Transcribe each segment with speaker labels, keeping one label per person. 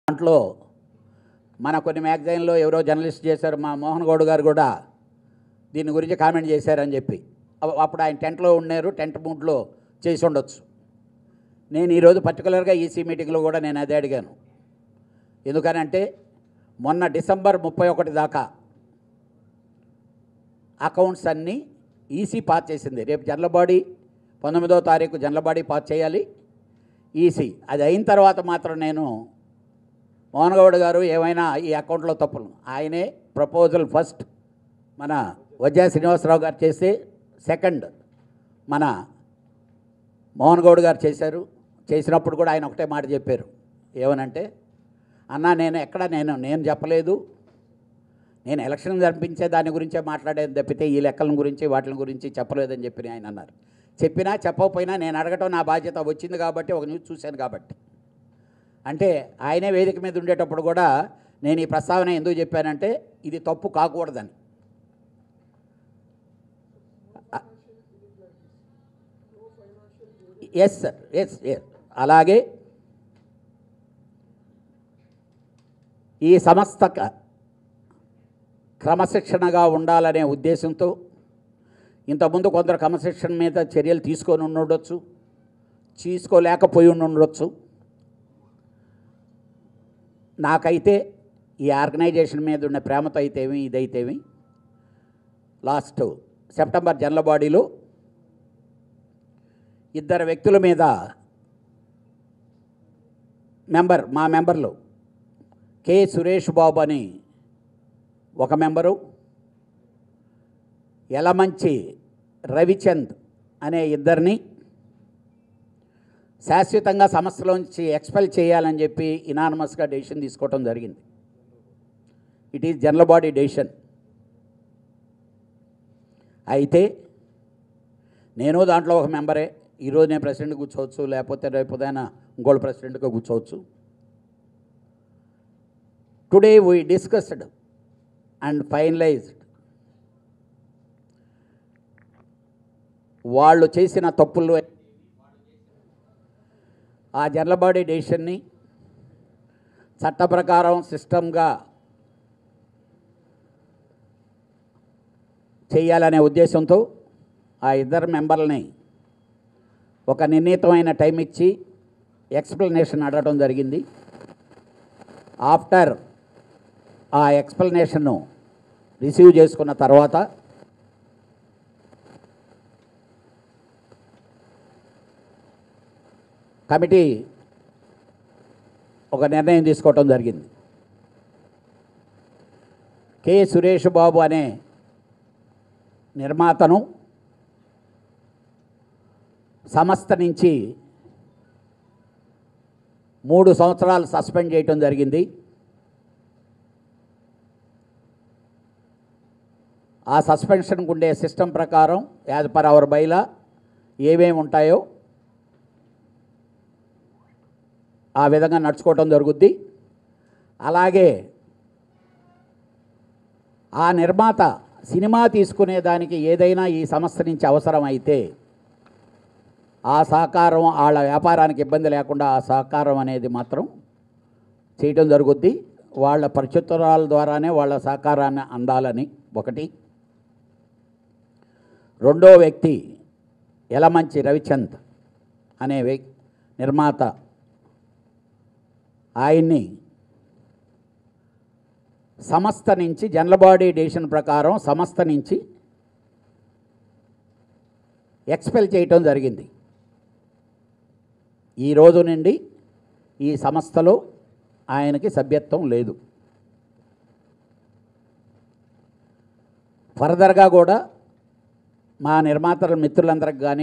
Speaker 1: దాంట్లో మన కొన్ని మ్యాగజైన్లో ఎవరో జర్నలిస్ట్ చేశారు మా మోహన్ గౌడ్ గారు కూడా దీని గురించి కామెంట్ చేశారని చెప్పి అవ- అప్పుడు ఆయన టెంట్లో ఉన్నారు టెంట్ మూడ్లో చేసి ఉండొచ్చు నేను ఈరోజు పర్టికులర్గా ఈసీ మీటింగ్లో కూడా నేను అదే అడిగాను ఎందుకనంటే మొన్న డిసెంబర్ ముప్పై ఒకటి దాకా అకౌంట్స్ అన్నీ ఈసీ పాస్ చేసింది రేపు జనరల్ బాడీ పంతొమ్మిదో తారీఖు జనరల్ బాడీ పాస్ చేయాలి ఈసీ అది అయిన తర్వాత మాత్రం నేను మోహన్ గౌడ్ గారు ఏమైనా ఈ అకౌంట్లో తప్పులు ఆయనే ప్రపోజల్ ఫస్ట్ మన వజ్జా శ్రీనివాసరావు గారు చేస్తే సెకండ్ మన మోహన్ గౌడ్ గారు చేశారు చేసినప్పుడు కూడా ఆయన ఒకటే మాట చెప్పారు ఏమనంటే అన్న నేను ఎక్కడ నేను నేను చెప్పలేదు నేను ఎలక్షన్ జరిపించే దాని గురించే మాట్లాడేది తప్పితే ఈ లెక్కల గురించి వాటి గురించి చెప్పలేదని చెప్పి ఆయన అన్నారు చెప్పినా చెప్పకపోయినా నేను అడగటం నా బాధ్యత వచ్చింది కాబట్టి ఒక న్యూస్ చూశాను కాబట్టి అంటే ఆయనే వేదిక మీద ఉండేటప్పుడు కూడా నేను ఈ ప్రస్తావన ఎందుకు చెప్పానంటే ఇది తప్పు కాకూడదని ఎస్ సార్ ఎస్ ఎస్ అలాగే ఈ సంస్థ క- క్రమశిక్షణగా ఉండాలనే ఉద్దేశంతో ఇంతకుముందు కొందరు క్రమశిక్షణ మీద చర్యలు తీసుకొని ఉండొచ్చు తీసుకోలేకపోయి ఉండొచ్చు నాకైతే ఈ ఆర్గనైజేషన్ మీద ఉన్న ప్రేమతో అయితేమి ఇదైతేమి లాస్ట్ సెప్టెంబర్ జనరల్ బాడీలో ఇద్దరు వ్యక్తుల మీద మెంబర్ మా మెంబర్లు కె సురేష్ బాబు అని ఒక మెంబరు యలమంచి రవిచంద్ అనే ఇద్దరిని శాశ్వతంగా సంస్థలోంచి ఎక్స్పెల్ చేయాలని చెప్పి ఇనానమస్గా డెసిషన్ తీసుకోవటం జరిగింది it is general body decision అయితే నేను దాంట్లో ఒక మెంబరే ఈరోజు నేను ప్రెసిడెంట్ కూర్చోవచ్చు లేకపోతే రేపు ఉదయం ఇంకోళ్ళు ప్రెసిడెంట్గా కూర్చోవచ్చు today we discussed and finalised వాళ్ళు చేసిన తప్పులు ఆ జనరల్ బాడీ డెసిషన్ని చట్ట ప్రకారం సిస్టమ్గా చేయాలనే ఉద్దేశంతో ఆ ఇద్దరు మెంబర్లని ఒక నిర్ణీతమైన టైం ఇచ్చి ఎక్స్ప్లెనేషన్ అడగడం జరిగింది ఆఫ్టర్ ఆ ఎక్స్ప్లెనేషన్ను రిసీవ్ చేసుకున్న తర్వాత కమిటీ ఒక నిర్ణయం తీసుకోవటం జరిగింది కె సురేష్ బాబు అనే నిర్మాతను సంస్థ నుంచి మూడు సంవత్సరాలు సస్పెండ్ చేయటం జరిగింది ఆ సస్పెన్షన్కి ఉండే సిస్టమ్ ప్రకారం యాజ్ పర్ అవర్ బైలా ఏమేమి ఉంటాయో ఆ విధంగా నడుచుకోవటం జరుగుద్ది అలాగే ఆ నిర్మాత సినిమా తీసుకునే దానికి ఏదైనా ఈ సంస్థ నుంచి అవసరమైతే ఆ సహకారం వాళ్ళ వ్యాపారానికి ఇబ్బంది లేకుండా ఆ సహకారం అనేది మాత్రం చేయటం జరుగుద్ది వాళ్ళ పరిచితురాల ద్వారానే వాళ్ళ సహకారాన్ని అందాలని ఒకటి రెండో వ్యక్తి యలమంచి రవిచంద్ అనే వ్యక్ నిర్మాత ఆయన్ని సంస్థ నుంచి జనరల్ బాడీ డెసిషన్ ప్రకారం సంస్థ నుంచి ఎక్స్పెల్ చేయటం జరిగింది ఈ రోజు నుండి ఈ సంస్థలో ఆయనకి సభ్యత్వం లేదు ఫర్దర్గా కూడా మా నిర్మాతల మిత్రులందరికి కానీ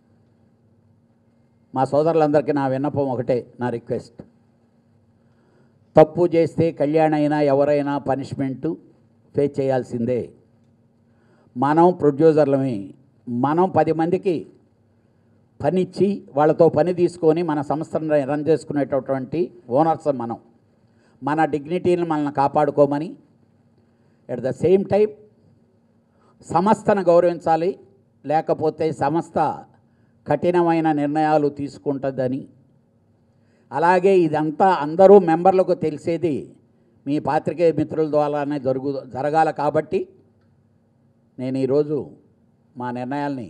Speaker 1: మా సోదరులందరికీ నా విన్నపం ఒకటే నా రిక్వెస్ట్ తప్పు చేస్తే కళ్యాణ్ అయినా ఎవరైనా పనిష్మెంటు ఫేస్ చేయాల్సిందే మనం ప్రొడ్యూసర్లమే మనం పది మందికి పనిచ్చి వాళ్ళతో పని తీసుకొని మన సంస్థను రన్ చేసుకునేటటువంటి ఓనర్స్ మనం మన డిగ్నిటీని మనల్ని కాపాడుకోమని ఎట్ ద సేమ్ టైం సంస్థను గౌరవించాలి లేకపోతే సంస్థ కఠినమైన నిర్ణయాలు తీసుకుంటుందని అలాగే ఇదంతా అందరూ మెంబర్లకు తెలిసేది మీ పాత్రికేయ మిత్రుల ద్వారానే జరుగు జరగాల కాబట్టి నేను ఈరోజు మా నిర్ణయాల్ని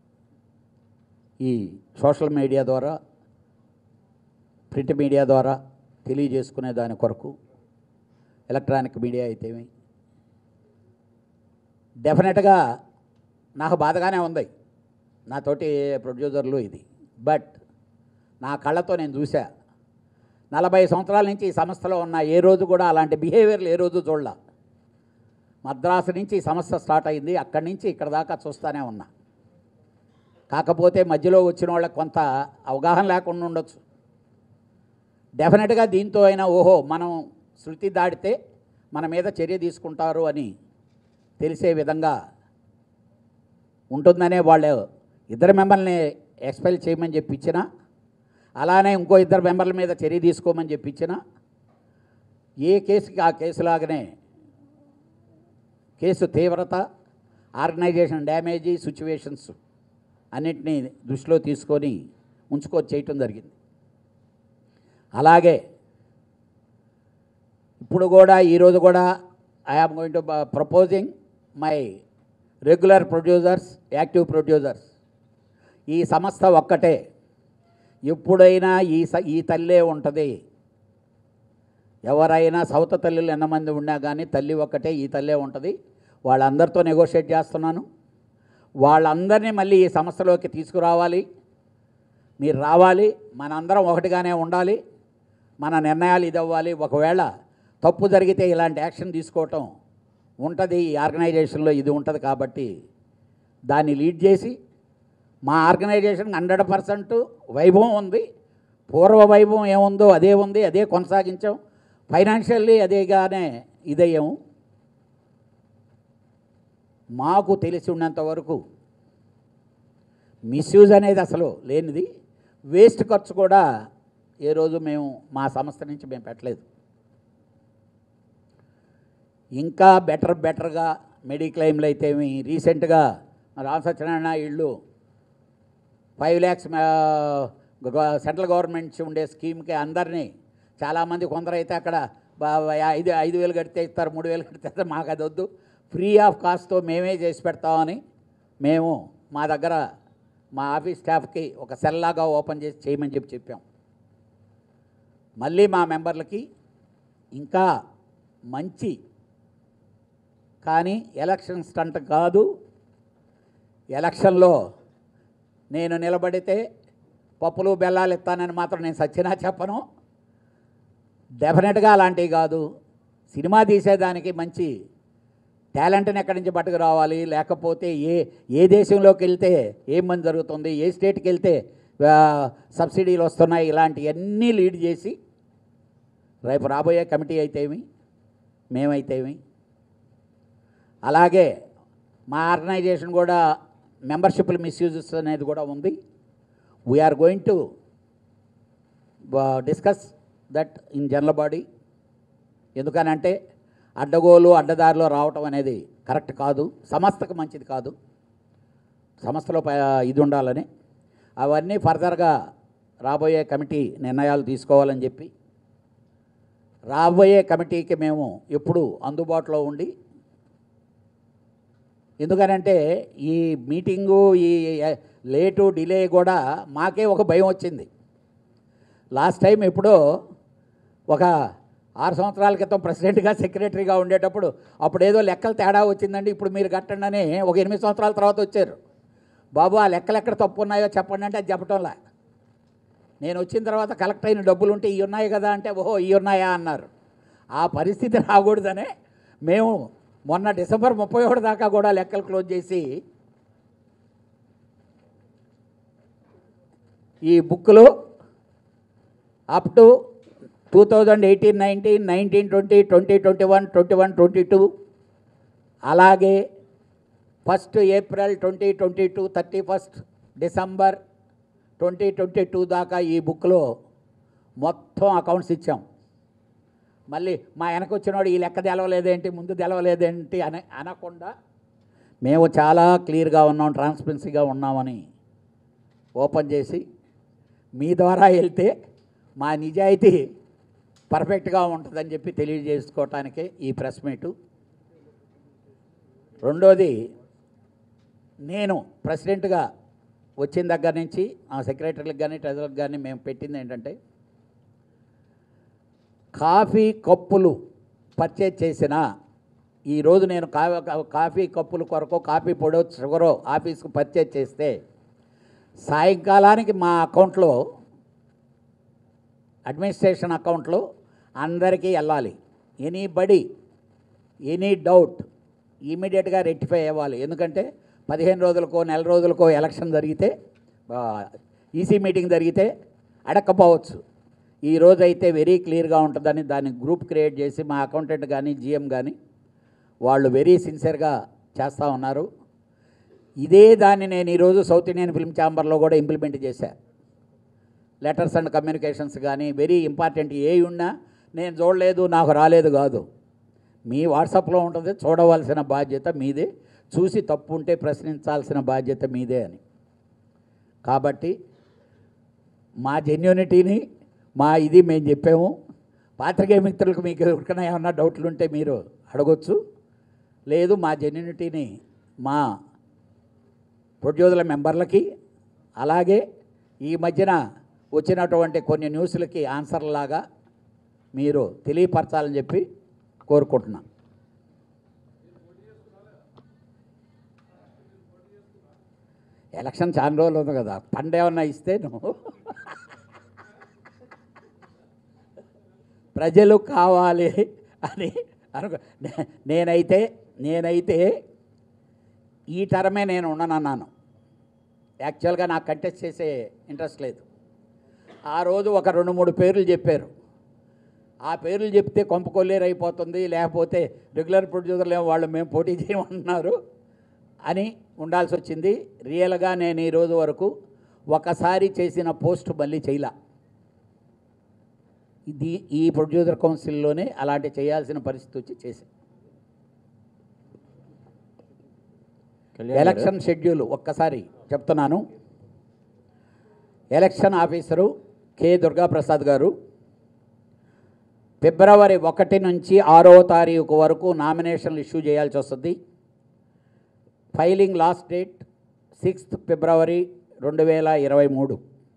Speaker 1: ఈ సోషల్ మీడియా ద్వారా ప్రింట్ మీడియా ద్వారా తెలియజేసుకునే దాని కొరకు ఎలక్ట్రానిక్ మీడియా అయితేమి డెఫినెట్గా నాకు బాధగానే ఉంది నాతోటి ప్రొడ్యూసర్లు ఇది బట్ నా కళ్ళతో నేను చూసా నలభై సంవత్సరాల నుంచి ఈ సంస్థలో ఉన్న ఏ రోజు కూడా అలాంటి బిహేవియర్లు ఏ రోజు చూడలా మద్రాసు నుంచి ఈ సంస్థ స్టార్ట్ అయింది అక్కడి నుంచి ఇక్కడ దాకా చూస్తూనే ఉన్నా కాకపోతే మధ్యలో వచ్చిన వాళ్ళకి కొంత అవగాహన లేకుండా ఉండొచ్చు డెఫినెట్గా దీంతో అయినా ఓహో మనం శృతి దాటితే మన మీద చర్య తీసుకుంటారు అని తెలిసే విధంగా ఉంటుందనే వాళ్ళు ఇద్దరు మెంబర్ని ఎక్స్పెల్ చేయమని చెప్పి ఇచ్చినా అలానే ఇంకో ఇద్దరు మెంబర్ల మీద చర్య తీసుకోమని చెప్పి ఇచ్చినా ఏ కేసుకి ఆ కేసులాగానే కేసు తీవ్రత ఆర్గనైజేషన్ డ్యామేజీ సిచ్యువేషన్స్ అన్నిటినీ దృష్టిలో తీసుకొని ఉంచుకొని చేయటం జరిగింది అలాగే ఇప్పుడు కూడా ఈరోజు కూడా I am going to proposing my regular producers active producers ఈ సంస్థ ఒక్కటే ఎప్పుడైనా ఈ స ఈ తల్లే ఉంటుంది ఎవరైనా సౌత తల్లులు ఎంతమంది ఉన్నా కానీ తల్లి ఒక్కటే ఈ తల్లే ఉంటుంది వాళ్ళందరితో నెగోషియేట్ చేస్తున్నాను వాళ్ళందరినీ మళ్ళీ ఈ సంస్థలోకి తీసుకురావాలి మీరు రావాలి మనందరం ఒకటిగానే ఉండాలి మన నిర్ణయాలు ఇది అవ్వాలి ఒకవేళ తప్పు జరిగితే ఇలాంటి యాక్షన్ తీసుకోవటం ఉంటుంది ఈ ఆర్గనైజేషన్లో ఇది ఉంటుంది కాబట్టి దాన్ని లీడ్ చేసి మా ఆర్గనైజేషన్ హండ్రెడ్ పర్సెంట్ వైభవం ఉంది పూర్వ వైభవం ఏముందో అదే ఉంది అదే కొనసాగించాం ఫైనాన్షియల్లీ అదేగానే ఇదయ్యాము మాకు తెలిసి ఉన్నంత వరకు మిస్యూజ్ అనేది అసలు లేనిది వేస్ట్ ఖర్చు కూడా ఏ రోజు మేము మా సంస్థ నుంచి మేము పెట్టలేదు ఇంకా బెటర్ బెటర్గా మెడిక్లెయిమ్లు అయితేమి రీసెంట్గా రామ్ సత్యనారాయణ ఇళ్ళు ఫైవ్ ల్యాక్స్ సెంట్రల్ గవర్నమెంట్ ఉండే స్కీమ్కి అందరినీ చాలామంది కొందరైతే అక్కడ బా- ఐదు ఐదు వేలు కడితే ఇస్తారు మూడు వేలు కడితే ఇస్తారు. మాకు అది వద్దు ఫ్రీ ఆఫ్ కాస్ట్తో మేమే చేసి పెడతామని మేము మా దగ్గర మా ఆఫీస్ స్టాఫ్కి ఒక సెల్ లాగా ఓపెన్ చేసి చేయమని చెప్పి చెప్పాం మళ్ళీ మా మెంబర్లకి ఇంకా మంచి కానీ ఎలక్షన్ స్టంట్ కాదు ఎలక్షన్లో నేను నిలబడితే పప్పులు బెల్లాలు ఇస్తానని మాత్రం నేను సచ్చినా చెప్పను డెఫినెట్గా అలాంటివి కాదు సినిమా తీసేదానికి మంచి టాలెంట్ని ఎక్కడి నుంచి పట్టుకు రావాలి లేకపోతే ఏ ఏ దేశంలోకి వెళ్తే ఏం మంది జరుగుతుంది ఏ స్టేట్కి వెళ్తే ఆ, సబ్సిడీలు వస్తున్నాయి ఇలాంటివన్నీ లీడ్ చేసి రేపు రాబోయే కమిటీ అయితేమి మేమైతేమి అలాగే మా ఆర్గనైజేషన్ కూడా మెంబర్షిప్లు మిస్యూజెస్ అనేది కూడా ఉంది we are going to discuss that in general body ఎందుకనంటే అడ్డగోలు అడ్డదారిలో రావటం అనేది కరెక్ట్ కాదు సంస్థకు మంచిది కాదు సంస్థలో ప- ఇది ఉండాలని అవన్నీ ఫర్దర్గా రాబోయే కమిటీ నిర్ణయాలు తీసుకోవాలని చెప్పి రాబోయే కమిటీకి మేము ఎప్పుడు అందుబాటులో ఉండి ఎందుకనంటే ఈ మీటింగు ఈ లేటు డిలే కూడా మాకే ఒక భయం వచ్చింది లాస్ట్ టైం ఎప్పుడో ఒక ఆరు సంవత్సరాల క్రితం ప్రెసిడెంట్గా సెక్రటరీగా ఉండేటప్పుడు అప్పుడు ఏదో లెక్కలు తేడా వచ్చిందండి ఇప్పుడు మీరు కట్టండి అని ఒక ఎనిమిది సంవత్సరాల తర్వాత వచ్చారు బాబు ఆ లెక్కలు ఎక్కడ తప్పు ఉన్నాయో చెప్పండి అంటే అది చెప్పటంలా నేను వచ్చిన తర్వాత కలెక్ట్ అయిన డబ్బులు ఉంటే ఇవి ఉన్నాయి కదా అంటే ఓహో ఇవి ఉన్నాయా అన్నారు ఆ పరిస్థితి రాకూడదనే మేము మొన్న డిసెంబర్ ముప్పై ఒకటి దాకా కూడా లెక్కలు క్లోజ్ చేసి ఈ బుక్లో up to two thousand eighteen nineteen nineteen twenty twenty twenty one twenty one twenty two అలాగే first April twenty twenty two thirty first December twenty twenty two దాకా ఈ బుక్లో మొత్తం అకౌంట్స్ ఇచ్చాం మళ్ళీ మా వెనక వచ్చినవాడు ఈ లెక్క తెలవలేదేంటి ముందు తెలవలేదేంటి అని అనకుండా మేము చాలా క్లియర్గా ఉన్నాం ట్రాన్స్పరెన్సీగా ఉన్నామని ఓపెన్ చేసి మీ ద్వారా వెళ్తే మా నిజాయితీ పర్ఫెక్ట్గా ఉంటుందని చెప్పి తెలియజేసుకోవటానికే ఈ ప్రెస్ మీటు రెండోది నేను ప్రెసిడెంట్గా వచ్చిన దగ్గర నుంచి ఆ సెక్రటరీలకు కానీ ట్రెజరర్కి కానీ మేము పెట్టింది ఏంటంటే కాఫీ కప్పులు పర్చేజ్ చేసిన ఈరోజు నేను కా కాఫీ కప్పుల కొరకు కాఫీ పొడో షుగరో ఆఫీస్కు పర్చేజ్ చేస్తే సాయంకాలానికి మా అకౌంట్లో అడ్మినిస్ట్రేషన్ అకౌంట్లో అందరికీ వెళ్ళాలి ఎనీ బడి ఎనీ డౌట్ ఇమీడియట్గా రెక్టిఫై అవ్వాలి ఎందుకంటే పదిహేను రోజులకో నెల రోజులకో ఎలక్షన్ జరిగితే ఈసీ మీటింగ్ జరిగితే అడక్కపోవచ్చు ఈ రోజు అయితే వెరీ క్లియర్గా ఉంటుందని దాన్ని గ్రూప్ క్రియేట్ చేసి మా అకౌంటెంట్ కానీ జిఎం కానీ వాళ్ళు వెరీ సిన్సియర్గా చేస్తూ ఉన్నారు ఇదే దాన్ని నేను ఈరోజు సౌత్ ఇండియన్ ఫిల్మ్ ఛాంబర్లో కూడా ఇంప్లిమెంట్ చేశాను లెటర్స్ అండ్ కమ్యూనికేషన్స్ కానీ వెరీ ఇంపార్టెంట్ ఏ ఉన్నా నేను చూడలేదు నాకు రాలేదు కాదు మీ వాట్సాప్లో ఉంటుంది చూడవలసిన బాధ్యత మీదే చూసి తప్పు ఉంటే ప్రశ్నించాల్సిన బాధ్యత మీదే అని కాబట్టి మా జెన్యూనిటీని మా ఇది మేము చెప్పాము పాత్రికేయ మిత్రులకు మీకు ఎవరికైనా ఏమన్నా డౌట్లు ఉంటే మీరు అడగొచ్చు లేదు మా జెన్యూనిటీని మా ప్రొడ్యూసర్ల మెంబర్లకి అలాగే ఈ మధ్యన వచ్చినటువంటి కొన్ని న్యూస్లకి ఆన్సర్లాగా మీరు తెలియపరచాలని చెప్పి కోరుకుంటున్నాం ఎలక్షన్ చాలా రోజులు ఉంది కదా పండు ఏమన్నా ఇస్తే నువ్వు ప్రజలు కావాలి అని అనుకో నే- నేనైతే నేనైతే ఈ టర్మే నేను ఉండనన్నాను యాక్చువల్గా నాకు కంటెస్ట్ చేసే ఇంట్రెస్ట్ లేదు ఆ రోజు ఒక రెండు మూడు పేర్లు చెప్పారు ఆ పేర్లు చెప్తే కొంప కొల్లేరు అయిపోతుంది లేకపోతే రెగ్యులర్ ప్రొడ్యూసర్లు ఏమో వాళ్ళు మేము పోటీ చేయమంటున్నారు అని ఉండాల్సి వచ్చింది రియల్గా నేను ఈ రోజు వరకు ఒకసారి చేసిన పోస్ట్ మళ్ళీ చేయలా ఇది ఈ ప్రొడ్యూసర్ కౌన్సిల్లోనే అలాంటి చేయాల్సిన పరిస్థితి వచ్చి చేశాను
Speaker 2: కళ్యాణ్ గారు,
Speaker 1: ఎలక్షన్ షెడ్యూల్ ఒక్కసారి చెప్తున్నాను ఎలక్షన్ ఆఫీసరు కె దుర్గాప్రసాద్ గారు ఫిబ్రవరి ఒకటి నుంచి ఆరో తారీఖు వరకు నామినేషన్లు ఇష్యూ చేయాల్సి వస్తుంది filing last date sixth February రెండు వేల ఇరవై మూడు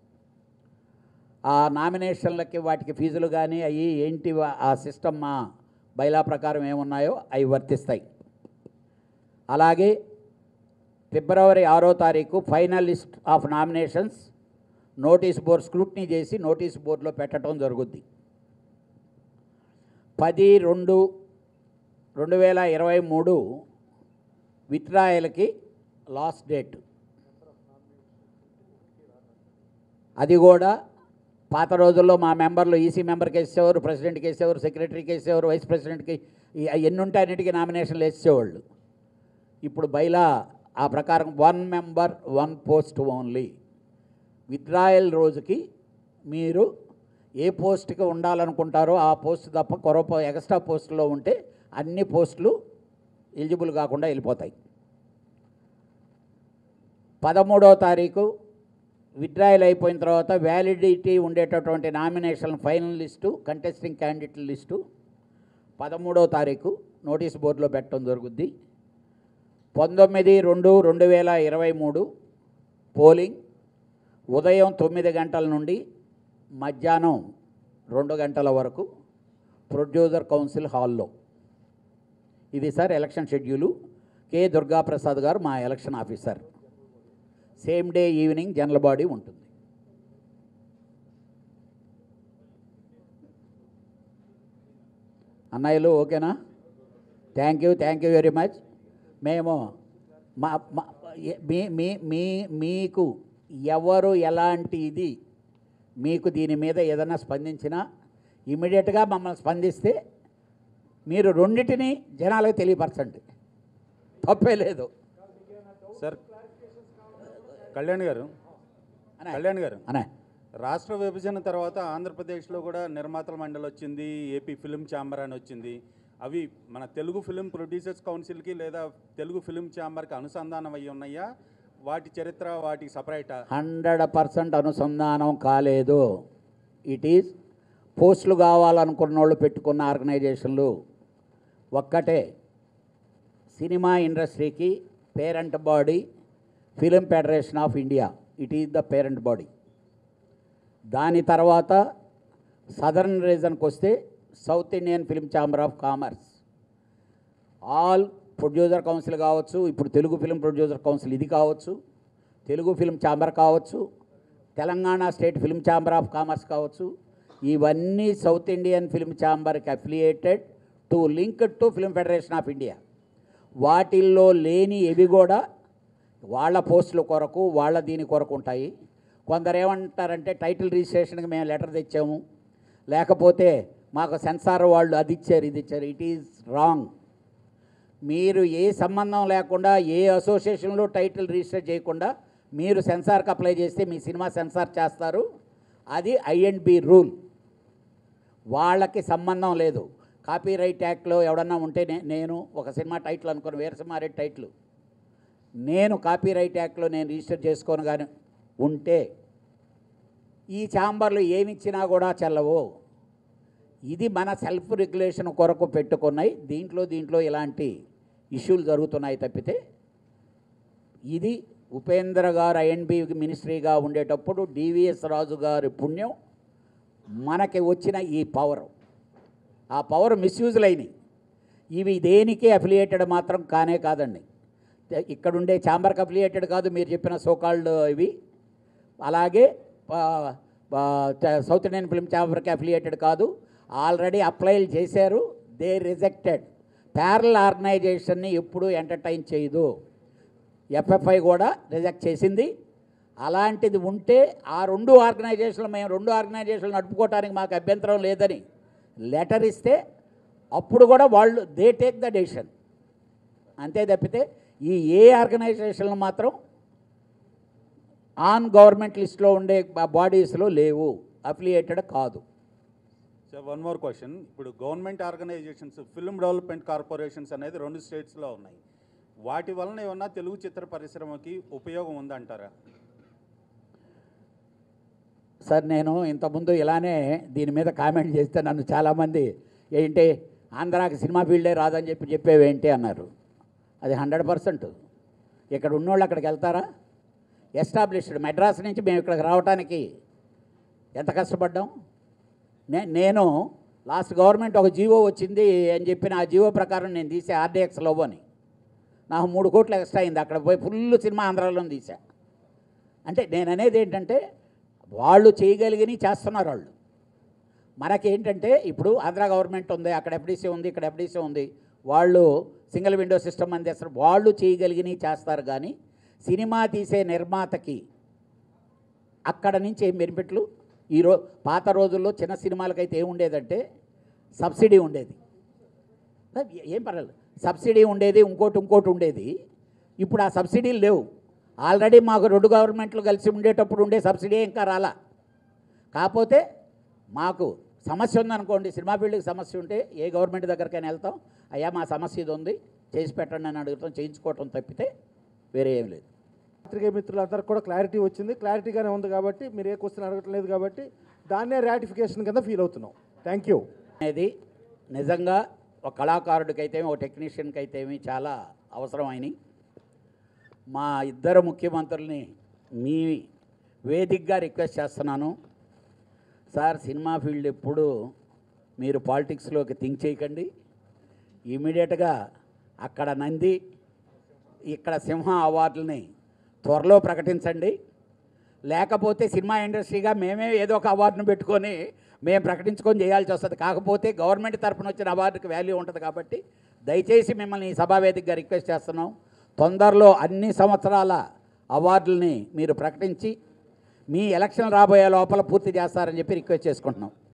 Speaker 1: ఆ నామినేషన్లకి వాటికి ఫీజులు కానీ అవి ఏంటి వా- ఆ సిస్టమ్ మా బైలా ప్రకారం ఏమున్నాయో అవి వర్తిస్తాయి అలాగే ఫిబ్రవరి ఆరో తారీఖు final list of nominations notice board scrutiny చేసి నోటీస్ బోర్డులో పెట్టడం జరుగుద్ది పది రెండు రెండు వేల ఇరవై మూడు విత్డ్రాయల్కి లాస్ట్ డేట్ అది కూడా పాత రోజుల్లో మా మెంబర్లు ఈసీ మెంబర్కి వేసేవారు ప్రెసిడెంట్కి వేసేవారు సెక్రటరీకి వేసేవారు వైస్ ప్రెసిడెంట్కి ఈ- ఎన్ని ఉంటే అన్నిటికీ నామినేషన్లు వేసేవాళ్ళు ఇప్పుడు బైలా ఆ ప్రకారం one member one post only withdrawal రోజుకి మీరు ఏ పోస్ట్కి ఉండాలనుకుంటారో ఆ పోస్ట్ తప్ప కొరవ ఎక్స్ట్రా పోస్టులో ఉంటే అన్ని పోస్టులు ఎలిజిబుల్ కాకుండా వెళ్ళిపోతాయి పదమూడవ తారీఖు విత్డ్రాయల్ అయిపోయిన తర్వాత వ్యాలిడిటీ ఉండేటటువంటి nomination final list contesting candidate list పదమూడవ తారీఖు నోటీస్ బోర్డులో పెట్టడం జరుగుద్ది పంతొమ్మిది రెండు రెండు వేల ఇరవై మూడు పోలింగ్ ఉదయం తొమ్మిది గంటల నుండి మధ్యాహ్నం రెండు గంటల వరకు ప్రొడ్యూసర్ కౌన్సిల్ హాల్లో ఇది sir election schedule K Durgaprasad garu మా election officer same day evening general body ఉంటుంది అన్నయ్యలు ఓకేనా thank you thank you very much మేము మా మా- ఎ- మీ మీ మీ మీకు ఎవరు ఎలాంటి ఇది మీకు దీని మీద ఏదైనా స్పందించినా ఇమీడియట్గా మమ్మల్ని స్పందిస్తే మీరు రెండింటిని జనాలకు తెలియపరచండి తప్పే లేదు
Speaker 2: సార్ కళ్యాణ్ గారు
Speaker 1: అనే
Speaker 2: కళ్యాణ్ గారు
Speaker 1: అనే
Speaker 2: రాష్ట్ర విభజన తర్వాత ఆంధ్రప్రదేశ్లో కూడా నిర్మాతల మండలి వచ్చింది ఏపీ ఫిలిం ఛాంబర్ అని వచ్చింది అవి మన తెలుగు ఫిలిం ప్రొడ్యూసర్స్ కౌన్సిల్కి లేదా తెలుగు ఫిలిం ఛాంబర్కి అనుసంధానం అయ్యి ఉన్నాయా వాటి చరిత్ర వాటికి సపరేటా
Speaker 1: హండ్రెడ్ పర్సెంట్ అనుసంధానం కాలేదు ఇట్ ఈజ్ పోస్టులు కావాలనుకున్న వాళ్ళు పెట్టుకున్న ఆర్గనైజేషన్లు ఒక్కటే సినిమా ఇండస్ట్రీకి parent body film federation of India it is the parent body దాని తర్వాత సదర్న్ రీజన్కి వస్తే south Indian film chamber of commerce all producer council కావచ్చు ఇప్పుడు తెలుగు ఫిలిం ప్రొడ్యూసర్ కౌన్సిల్ ఇది కావచ్చు తెలుగు ఫిలిం ఛాంబర్ కావచ్చు Telangana state film chamber of commerce కావచ్చు ఇవన్నీ సౌత్ ఇండియన్ ఫిలిం ఛాంబర్కి affiliated to link to film federation of India వాటిల్లో లేని ఇవి కూడా వాళ్ళ పోస్టుల కొరకు వాళ్ళ దీని కొరకు ఉంటాయి కొందరు ఏమంటారంటే టైటిల్ రిజిస్ట్రేషన్కి మేము లెటర్ తెచ్చాము లేకపోతే మాకు సెన్సార్ వాళ్ళు అది ఇచ్చారు ఇది ఇచ్చారు ఇట్ ఈజ్ రాంగ్ మీరు ఏ సంబంధం లేకుండా ఏ అసోసియేషన్లో టైటిల్ రిజిస్టర్ చేయకుండా మీరు సెన్సార్కి అప్లై చేస్తే మీ సినిమా సెన్సార్ చేస్తారు అది ఐఎండ్ బి రూల్ వాళ్ళకి సంబంధం లేదు కాపీరైట్ యాక్ట్లో ఎవడన్నా ఉంటే నే- నేను ఒక సినిమా టైటిల్ అనుకోను వీరసింహారెడ్డి టైటిల్ నేను కాపీరైట్ యాక్ట్లో నేను రిజిస్టర్ చేసుకోను కానీ ఉంటే ఈ ఛాంబర్లు ఏమిచ్చినా కూడా చెల్లవు ఇది మన సెల్ఫ్ రెగ్యులేషన్ కొరకు పెట్టుకున్నాయి దీంట్లో దీంట్లో ఇలాంటి ఇష్యూలు జరుగుతున్నాయి తప్పితే ఇది ఉపేంద్ర గారు ఐఎన్బి మినిస్ట్రీగా ఉండేటప్పుడు డివిఎస్ రాజు గారి పుణ్యం మనకి వచ్చిన ఈ పవర్ ఆ పవర్ మిస్యూజ్లు అయినాయి ఇవి దేనికి అఫిలియేటెడ్ మాత్రం కానే కాదండి ఇక్కడుండే ఛాంబర్కి అఫిలియేటెడ్ కాదు మీరు చెప్పిన సోకాల్డ్ ఇవి అలాగే ఆ, ఆ, ట- సౌత్ ఇండియన్ ఫిల్మ్ ఛాంబర్కి అఫిలియేటెడ్ కాదు ఆల్రెడీ అప్లైలు చేశారు దే రిజెక్టెడ్ ప్యారల్ ఆర్గనైజేషన్ని ఎప్పుడూ ఎంటర్టైన్ చేయదు ఎఫ్ఎఫ్ఐ కూడా రిజెక్ట్ చేసింది అలాంటిది ఉంటే ఆ రెండు ఆర్గనైజేషన్లు మేము రెండు ఆర్గనైజేషన్లు నడుపుకోవడానికి మాకు అభ్యంతరం లేదని లెటర్ ఇస్తే అప్పుడు కూడా వాళ్ళు దే టేక్ ద డెసిషన్ అంతే తప్పితే ఈ ఏ ఆర్గనైజేషన్లు మాత్రం ఆన్ గవర్నమెంట్ లిస్ట్లో ఉండే బాడీస్లో లేవు అఫిలియేటెడ్ కాదు
Speaker 2: సో వన్ మోర్ క్వశ్చన్ ఇప్పుడు government organizations film development corporations అనేది రెండు స్టేట్స్లో ఉన్నాయి వాటి వలన ఏమన్నా తెలుగు చిత్ర పరిశ్రమకి ఉపయోగం ఉందంటారా
Speaker 1: సార్ నేను ఇంతకుముందు ఇలానే దీని మీద కామెంట్ చేస్తే నన్ను చాలామంది ఏంటి ఆంధ్రాకి సినిమా ఫీల్డే రాదని చెప్పి చెప్పేవేంటి అన్నారు అది హండ్రెడ్ పర్సెంట్ ఇక్కడ ఉన్నోళ్ళు అక్కడికి వెళ్తారా ఎస్టాబ్లిష్డ్ మెడ్రాస్ నుంచి మేము ఇక్కడికి రావడానికి ఎంత కష్టపడ్డాం నే నేను లాస్ట్ గవర్నమెంట్ ఒక జీవో వచ్చింది అని చెప్పిన ఆ జీవో ప్రకారం నేను తీసే ఆర్డీఎక్స్ లోబో అని నాకు మూడు కోట్లు ఎక్స్ట్రా అయింది అక్కడ పోయి ఫుల్ సినిమా ఆంధ్రాలో తీసా అంటే నేను అనేది ఏంటంటే వాళ్ళు చేయగలిగినవి చేస్తున్నారు వాళ్ళు మనకేంటంటే ఇప్పుడు ఆంధ్ర గవర్నమెంట్ ఉంది అక్కడ ఎఫ్డీసీ ఉంది ఇక్కడ ఎఫ్డీసీ ఉంది వాళ్ళు సింగిల్ విండో సిస్టమ్ అని చేస్తారు వాళ్ళు చేయగలిగినవి చేస్తారు కానీ సినిమా తీసే నిర్మాతకి అక్కడ నుంచి ఏం బెనిఫిట్లు ఈరో పాత రోజుల్లో చిన్న సినిమాలకైతే ఏం ఉండేదంటే సబ్సిడీ ఉండేది ఏ- ఏం పర్వాలేదు సబ్సిడీ ఉండేది ఇంకోటి ఇంకోటి ఉండేది ఇప్పుడు ఆ సబ్సిడీలు లేవు ఆల్రెడీ మాకు రెండు గవర్నమెంట్లు కలిసి ఉండేటప్పుడు ఉండే సబ్సిడీ ఇంకా రాలా కాకపోతే మాకు సమస్య ఉందనుకోండి సినిమా ఫీల్డ్కి సమస్య ఉంటే ఏ గవర్నమెంట్ దగ్గరికైనా వెళ్తాం అయ్యా మా సమస్య ఇది ఉంది చేసి పెట్టండి అని అడుగుతాం చేయించుకోవటం తప్పితే వేరే ఏం లేదు
Speaker 3: పత్రికా మిత్రులందరికీ కూడా క్లారిటీ వచ్చింది క్లారిటీగానే ఉంది కాబట్టి మీరు ఏ క్వశ్చన్ అడగట్లేదు కాబట్టి దాన్నే రాటిఫికేషన్ కింద ఫీల్ అవుతున్నాం థ్యాంక్ యూ
Speaker 1: అనేది నిజంగా ఒక కళాకారుడికైతే ఒక టెక్నీషియన్కి అయితేమి చాలా అవసరమైనవి మా ఇద్దరు ముఖ్యమంత్రుల్ని మీ వేదికగా రిక్వెస్ట్ చేస్తున్నాను సార్ సినిమా ఫీల్డ్ ఎప్పుడు మీరు పాలిటిక్స్లోకి థింక్ చేయకండి ఇమీడియట్గా అక్కడ నంది ఇక్కడ సింహ అవార్డులని త్వరలో ప్రకటించండి లేకపోతే సినిమా ఇండస్ట్రీగా మేమే ఏదో ఒక అవార్డును పెట్టుకొని మేము ప్రకటించుకొని చేయాల్సి వస్తుంది కాకపోతే గవర్నమెంట్ తరఫున వచ్చిన అవార్డుకి వాల్యూ ఉంటుంది కాబట్టి దయచేసి మిమ్మల్ని ఈ సభావేదికగా రిక్వెస్ట్ చేస్తున్నాం తొందరలో అన్ని సంవత్సరాల అవార్డుల్ని మీరు ప్రకటించి మీ ఎలక్షన్ రాబోయే లోపల పూర్తి చేస్తారని చెప్పి రిక్వెస్ట్ చేసుకుంటున్నాం